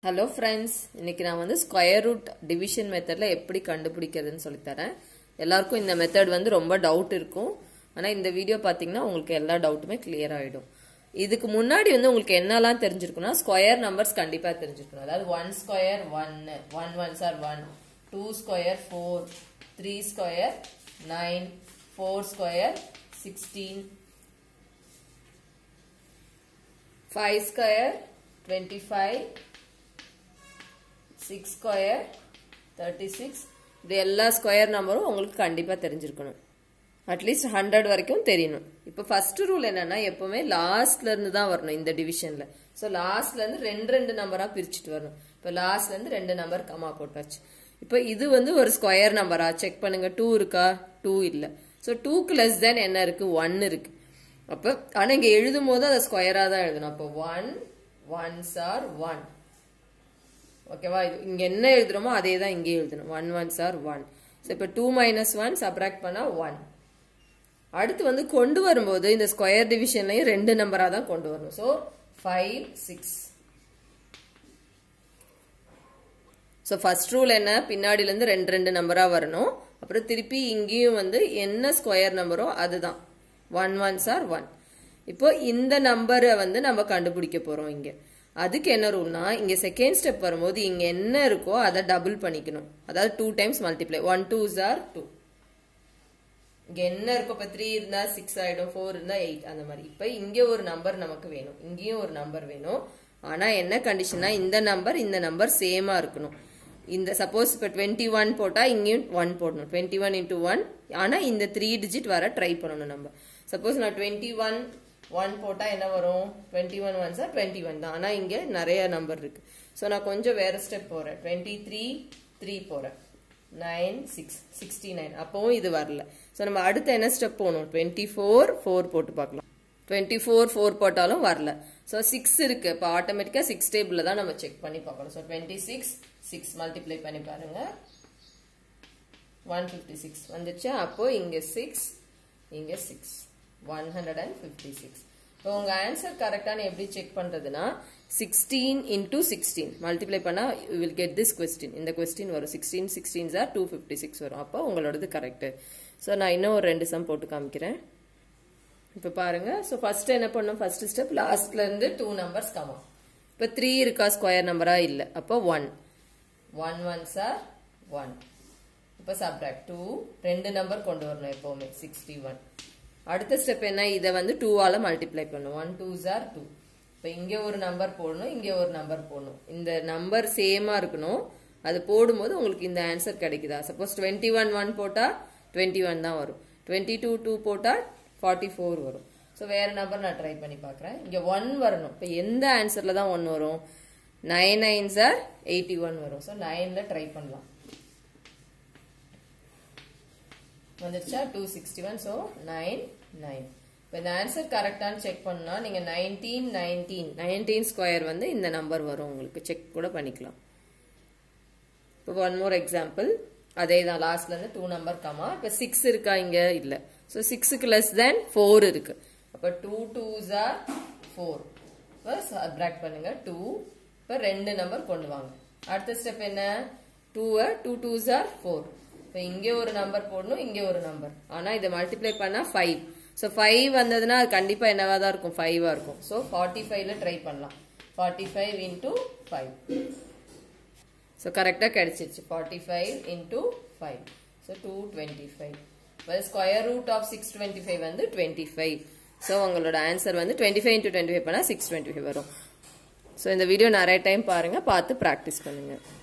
hello friends இன்னைக்கு நான் வந்து ஸ்கொயர் ரூட் டிவிஷன் மெத்தடில் எப்படி கண்டுபிடிக்கிறதுன்னு சொல்லித்தரேன் எல்லாருக்கும் இந்த மெத்தட் வந்து ரொம்ப டவுட் இருக்கும் ஆனால் இந்த வீடியோ பார்த்தீங்கன்னா உங்களுக்கு எல்லா டவுட்டுமே கிளியர் ஆகிடும் இதுக்கு முன்னாடி வந்து உங்களுக்கு என்னெல்லாம் தெரிஞ்சிருக்குன்னா ஸ்கொயர் நம்பர்ஸ் கண்டிப்பாக தெரிஞ்சிருக்கணும் அதாவது ஒன் ஸ்கொயர் ஒன்னு one one are one two square four three square nine four square sixteen five square twenty five six square thirty six இது எல்லா ஸ்கொயர் நம்பரும் உங்களுக்கு கண்டிப்பாக தெரிஞ்சிருக்கணும் அட்லீஸ்ட் ஹண்ட்ரட் வரைக்கும் தெரியணும் இப்போ ஃபர்ஸ்ட் ரூல் என்னன்னா எப்பவுமே லாஸ்ட்ல இருந்து தான் வரணும் இந்த டிவிஷன்ல ஸோ லாஸ்ட்ல இருந்து ரெண்டு ரெண்டு நம்பரா பிரிச்சுட்டு வரணும் இப்போ லாஸ்ட்ல இருந்து ரெண்டு நம்பர் கமா போட்டாச்சு இப்போ இது வந்து ஒரு ஸ்கொயர் நம்பரா செக் பண்ணுங்க டூ இருக்கா டூ இல்லை ஸோ டூக்கு லெஸ் தென் என்ன இருக்கு ஒன் இருக்கு அப்போ ஆனால் இங்கே எழுதும் போது அதை ஸ்கொயராக தான் எழுதணும் அப்போ ஒன் ஒன்ஸ் ஆர் ஒன் ஓகேவா இங்க என்ன எழுதுறோமோ அதே தான் இங்கே எழுதணும் one ones are one so இப்போ டூ மைனஸ் ஒன் சப்ராக்ட் பண்ணா ஒன் அடுத்து வந்து கொண்டு வரும்போது இந்த ஸ்கொயர் டிவிஷன்லையும் ரெண்டு நம்பரா தான் கொண்டு வரணும் so five six so first rule என்ன பின்னாடிலேருந்து ரெண்டு ரெண்டு நம்பராக வரணும் அப்புறம் திருப்பி இங்கேயும் வந்து என்ன ஸ்கொயர் நம்பரோ அதுதான் ஒன் ஒன்ஸ் ஆர் ஒன் இப்போ இந்த நம்பரை வந்து நம்ம கண்டுபிடிக்க போகிறோம் இங்கே அதுக்கு என்ன ரூல்னா இங்கே செகண்ட் ஸ்டெப் வரும்போது இங்கே என்ன இருக்கோ அதை டபுள் பண்ணிக்கணும் அதாவது two times multiply one two are two இங்கே என்ன இருக்கோ இப்போ த்ரீ இருந்தால் சிக்ஸ் ஆகிடும் ஃபோர் இருந்தால் எயிட் அந்த மாதிரி இப்போ இங்கே ஒரு நம்பர் நமக்கு வேணும் இங்கேயும் ஒரு நம்பர் வேணும் ஆனால் என்ன கண்டிஷன்னா இந்த நம்பர் இந்த நம்பர் சேமாக இருக்கணும் இந்த சப்போஸ் இப்போ டுவெண்ட்டி ஒன் போட்டால் இங்கேயும் ஒன் போடணும் டுவெண்ட்டி ஒன் இன்டூ ஒன் ஆனால் இந்த த்ரீ டிஜிட் வர ட்ரை பண்ணணும் நம்ம சப்போஸ் நான் டுவெண்ட்டி ஒன் ஒன் போட்டால் என்ன வரும் twenty one one are twenty one தான் ஆனால் இங்கே நிறைய நம்பர் இருக்கு ஸோ நான் கொஞ்சம் வேற ஸ்டெப் போகிறேன் டுவெண்ட்டி த்ரீ த்ரீ போகிறேன் நைன் சிக்ஸ் சிக்ஸ்டி நைன் அப்போவும் இது வரல ஸோ நம்ம அடுத்து என்ன ஸ்டெப் போகணும் டுவெண்ட்டி ஃபோர் ஃபோர் போட்டு பார்க்கலாம் டுவெண்ட்டி ஃபோர் ஃபோர் போட்டாலும் வரல ஸோ சிக்ஸ் இருக்கு இப்போ ஆட்டோமேட்டிக்காக சிக்ஸ் டேபிளில் தான் நம்ம செக் பண்ணி பார்க்கணும் so twenty six six multiply பண்ணி பாருங்க ஒன் ஃபிஃப்டி சிக்ஸ் வந்துச்சு அப்போ இங்கே சிக்ஸ் இங்கே six one hundred and fifty six இப்போ உங்கள் ஆன்சர் கரெக்டான எப்படி செக் பண்ணுறதுன்னா சிக்ஸ்டீன் இன்டூ சிக்ஸ்டீன் மல்டிப்ளை பண்ணால் you will get this question இந்த கொஸ்டின் வரும் sixteen sixteen are two fifty six வரும் அப்போ உங்களோடது கரெக்டு ஸோ நான் இன்னும் ஒரு ரெண்டு சம் போட்டு காமிக்கிறேன் இப்போ பாருங்க ஸோ ஃபர்ஸ்ட் என்ன பண்ணோம் ஃபர்ஸ்ட் ஸ்டெப் லாஸ்ட்ல இருந்து டூ நம்பர்ஸ் கமா இப்போ த்ரீ இருக்கா ஸ்கொயர் நம்பரா இல்லை அப்போ one one one are one இப்போ சப்ராக்ட் டூ ரெண்டு நம்பர் கொண்டு வரணும் எப்போவுமே சிக்ஸ்டி ஒன் அடுத்த ஸ்டெப் என்ன இதை வந்து டூவால் மல்டிப்ளை பண்ணும் ஒன் டூ சார் டூ இப்போ இங்கே ஒரு நம்பர் போடணும் இங்கே ஒரு நம்பர் போடணும் இந்த நம்பர் சேமாக இருக்கணும் அது போடும்போது உங்களுக்கு இந்த ஆன்சர் கிடைக்குதா சப்போஸ் டுவெண்ட்டி ஒன் ஒன் போட்டால் டுவெண்ட்டி ஒன் தான் வரும் டுவெண்ட்டி டூ டூ போட்டால் ஃபார்ட்டி ஃபோர் வரும் ஸோ வேறு நம்பர் நான் ட்ரை பண்ணி பார்க்குறேன் இங்கே ஒன் வரணும் இப்போ எந்த ஆன்சரில் தான் ஒன் வரும் nine nine are eighty one வரும் ஸோ நைனில் ட்ரை பண்ணலாம் வந்துருச்சா two sixty one so nine nine இப்போ இந்த ஆன்சர் கரெக்டானு செக் பண்ணா நீங்கள் நைன்டீன் நைன்டீன் நைன்டீன் ஸ்கொயர் வந்து இந்த நம்பர் வரும் உங்களுக்கு செக் கூட பண்ணிக்கலாம் இப்போ ஒன் மோர் எக்ஸாம்பிள் அதே தான் லாஸ்ட்லேருந்து டூ நம்பர் கமா இப்போ சிக்ஸ் இருக்கா இங்கே இல்லை ஸோ சிக்ஸுக்கு லெஸ் தென் ஃபோர் இருக்கு அப்போ டூ டூ ஜார் ஃபோர் இப்போ சப்ராக்ட் பண்ணுங்க டூ இப்போ ரெண்டு நம்பர் கொண்டு வாங்க அடுத்த ஸ்டெப் என்ன டூவை டூ டூ ஜார் ஃபோர் இப்போ இங்கே ஒரு நம்பர் போடணும் இங்கே ஒரு நம்பர் ஆனால் இதை மல்டிப்ளை பண்ணால் ஃபைவ் ஸோ ஃபைவ் வந்ததுன்னா அது கண்டிப்பாக என்னவா தான் இருக்கும் ஃபைவாக இருக்கும் ஸோ ஃபார்ட்டி ஃபைவ்ல ட்ரை பண்ணலாம் forty five into five so கரெக்டாக கிடைச்சிருச்சு forty five into five so two twenty five இப்போ square root of six twenty five வந்து டுவெண்ட்டி ஃபைவ் ஸோ உங்களோட ஆன்சர் வந்து twenty five into twenty five பண்ணால் six twenty five வரும் so இந்த video நிறைய டைம் பாருங்கள் பார்த்து ப்ராக்டிஸ் பண்ணுங்கள்